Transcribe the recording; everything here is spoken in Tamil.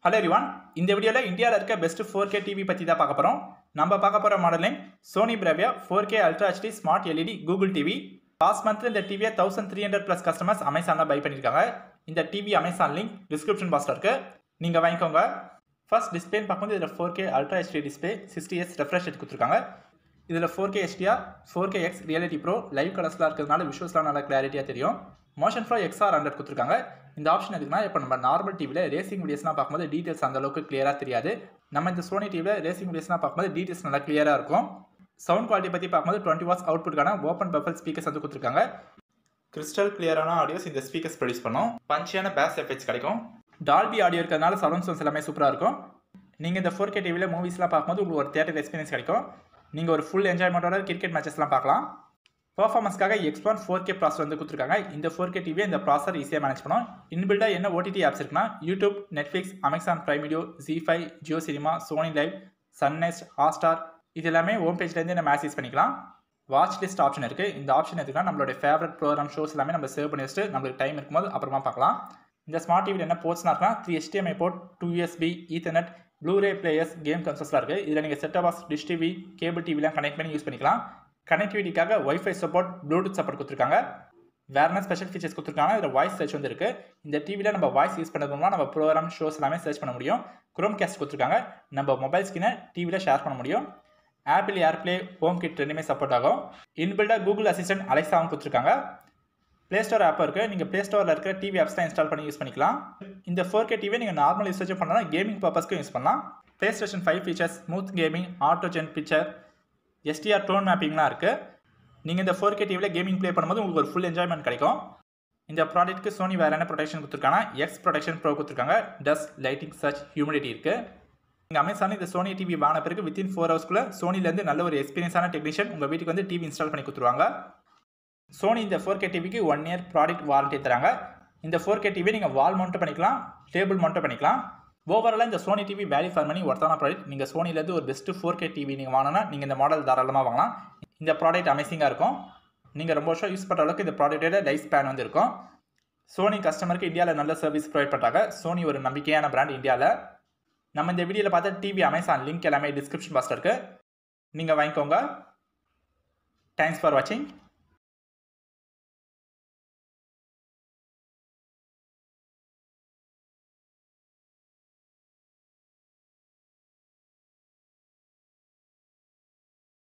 ஹலோ எரிவான் இந்த வீடியோவில் இந்தியாவில் இருக்க பெஸ்ட் ஃபோர் கே டிவி பற்றி தான் பார்க்க போகிறோம் நம்ம பார்க்க போகிற model name Sony Bravia four K ultra HD smart LED Google TV last மந்த்தில் இந்த டிவியை thousand three hundred plus customers அமேசானில் பை பண்ணியிருக்காங்க இந்த டிவி அமேசான் லிங்க் டிஸ்கிரிப்ஷன் பாக்ஸில் இருக்குது நீங்கள் வாங்கிக்கோங்க ஃபர்ஸ்ட் டிஸ்பிளேன்னு பார்க்கும்போது இதில் four K ultra HD display sixty S refresh எடுத்து கொடுத்துருக்காங்க இதில் four K HDR four K X reality pro live கலர்ஸ்லாம் இருக்கிறதுனால விஷுவல்ஸ்லாம் நல்லா கிளாரிட்டியாக தெரியும் மோஷன் ஃப்ளோ எக்ஸ்ஆர் ஹண்ட்ரட் கொடுத்துருக்காங்க இந்த ஆப்ஷன் எதுக்குன்னா இப்போ நம்ம நார்மல் டிவியில் ரேசிங் வீடியோஸ்லாம் பார்க்கும்போது டீட்டெயில்ஸ் அந்த அளவுக்கு கிளியராக தெரியாது நம்ம இந்த சோனி டிவியில் ரேசிங் வீடியோஸ்லாம் பார்க்கும்போது டீட்டெயில்ஸ் நல்லா கிளியராக இருக்கும் சவுண்ட் குவாலிட்டி பற்றி பார்க்கும்போது டுவெண்ட்டி வாட்ஸ் அவுட்புட்கான ஓப்பன் பஃபல் ஸ்பீக்கர்ஸ் வந்து கொடுத்துருக்காங்க கிறிஸ்டல் கிளியரான ஆடியோஸ் இந்த ஸ்பீக்கர்ஸ் ப்ரொடியூஸ் பண்ணும் பஞ்சியான பேஸ் எஃபெக்ட்ஸ் கிடைக்கும் டால்பி ஆடியோ இருக்கிறதுனால சரௌண்ட் சவுண்ட்ஸ் எல்லாமே சூப்பராக இருக்கும் நீங்கள் இந்த ஃபோர் கே டிவியில் மூவிஸ்லாம் பார்க்கும்போது உங்களுக்கு ஒரு தேட்டர் எக்ஸ்பீரியன்ஸ் கிடைக்கும் நீங்கள் ஒரு ஃபுல் என்ஜாய்மெண்ட்டோட கிரிக்கெட் மேட்சஸ்லாம் பார்க்கலாம் பர்ஃபார்மன்ஸ்க்காக X one four K processor வந்து கொடுத்துருக்காங்க இந்த ஃபோர் கே டிவியை இந்த ப்ராசர் ஈஸியாக மேனேஜ் பண்ணும் இன்பில்டாக என்ன ஓடிடி ஆப்ஸ் இருக்குன்னா YouTube Netflix Amazon Prime video Zee five Jio cinema Sony LIV Sun NXT Hotstar இது எல்லாமே ஹோம் பேஜ்லேருந்து நம்ம ஆக்சஸ் பண்ணிக்கலாம் வாட்ச் லிஸ்ட் ஆப்ஷன் இருக்குது இந்த ஆப்ஷன் எதுக்குன்னா நம்மளுடைய ஃபேவரட் ப்ரோக்ராம் ஷோஸ் எல்லாமே நம்ம சேவ் பண்ணி வச்சுட்டு நம்மளுக்கு டைம் இருக்கும்போது அப்புறமா பார்க்கலாம் இந்த ஸ்மார்ட் டிவியில் என்ன போர்ட்ஸ்லாம் இருக்குன்னா three HDMI port two USB ethernet blu ray players game கன்சோல்ஸ்லாம் இருக்குது இதில் நீங்கள் set box dish TV cable டிவிலாம் கனெக்ட் பண்ணி யூஸ் பண்ணிக்கலாம் கனெக்டிவிட்டிக்காக ஒய்ஃபை சப்போர்ட் ப்ளூடூத் சப்போர்ட் கொடுத்துருக்காங்க வேற என்ன ஸ்பெஷல் ஃபீச்சர்ஸ் கொடுத்துருக்காங்க இதில் வாய்ஸ் சர்ச் வந்து இருக்குது இந்த டிவியில் நம்ம வாய்ஸ் யூஸ் பண்ணதுனா நம்ம ப்ரோக்ராம் ஷோஸ் எல்லாமே சர்ச் பண்ண முடியும் குரோம் கேஸ்ட் கொடுத்துருக்காங்க நம்ம மொபைல் ஸ்கினை டிவியில் ஷேர் பண்ண முடியும் ஆப்பிள் ஏர்ப்ளே ஹோம் கிட் ரெண்டுமே சப்போர்ட் ஆகும் இன்பில்டாக கூகுள் அசிஸ்டன்ட் அலெக்ஸாவும் கொடுத்துருக்காங்க ப்ளே ஸ்டோர் ஆப் இருக்குது நீங்கள் ப்ளே ஸ்டோரில் இருக்கிற டிவி ஆப்ஸ் தான் இன்ஸ்டால் பண்ணி யூஸ் பண்ணிக்கலாம் இந்த ஃபோர் கே டிவியை நீங்கள் நார்மல் யூசேஜ் பண்ணலாம் கேமிங் பர்பஸ்க்கும் யூஸ் பண்ணலாம் PlayStation five features smooth gaming auto genre picture SDR tone மேப்பிங்லாம் இருக்குது நீங்கள் இந்த ஃபோர் கே டிவியில் கேமிங் ப்ளே பண்ணும்போது உங்களுக்கு ஒரு ஃபுல் என்ஜாய்மெண்ட் கிடைக்கும் இந்த ப்ராடக்ட்க்கு சோனி வேறு என்ன ப்ரொடெக்ஷன் கொடுத்துருக்காங்கன்னா எக்ஸ் ப்ரொடெக்ஷன் ப்ரோ கொடுத்துருக்காங்க டஸ்ட் லைட்டிங் சர்ச் ஹியூமிடிட்டி இருக்குது நீங்கள் அமேசான் இந்த சோனி டிவி வாங்கின பிறகு வித்தின் ஃபோர் ஹவர்ஸ்க்குள்ளே சோனிலேருந்து நல்ல ஒரு எக்ஸ்பீரியன்ஸான டெக்னீஷியன் உங்கள் வீட்டுக்கு வந்து டிவி இன்ஸ்டால் பண்ணி கொடுத்துருவாங்க சோனி இந்த ஃபோர் கே டிவிக்கு ஒன் இயர் ப்ராடக்ட் வாரண்டி தராங்க இந்த ஃபோர் கே டிவி நீங்கள் வால் மவுண்ட் பண்ணிக்கலாம் டேபிள் மவுண்ட் பண்ணிக்கலாம் ஓவராலாக இந்த Sony TV value for money ஒருத்தான ப்ராடக்ட் நீங்கள் சோனிலேருந்து ஒரு பெஸ்ட்டு ஃபோர் கே டிவி நீங்கள் வாங்கினா நீங்கள் இந்த மாடல் தாராளமாக வாங்கலாம் இந்த ப்ராடக்ட் அமேசிங்காக இருக்கும் நீங்கள் ரொம்ப வருஷம் யூஸ் பண்ணுற அளவுக்கு இந்த ப்ராடக்ட்டோட லைஃப் ஸ்பேன் வந்து இருக்கும் சோனி கஸ்டமருக்கு இந்தியாவில் நல்ல சர்வீஸ் ப்ரொவைட் பண்ணுறாங்க சோனி ஒரு நம்பிக்கையான பிராண்ட் இந்தியாவில் நம்ம இந்த வீடியோவில் பார்த்த டிவி அமேசான் லிங்க் எல்லாமே டிஸ்கிரிப்ஷன் பாக்ஸில் இருக்குது நீங்கள் வாங்கிக்கோங்க தேங்க்ஸ் ஃபார் வாட்சிங்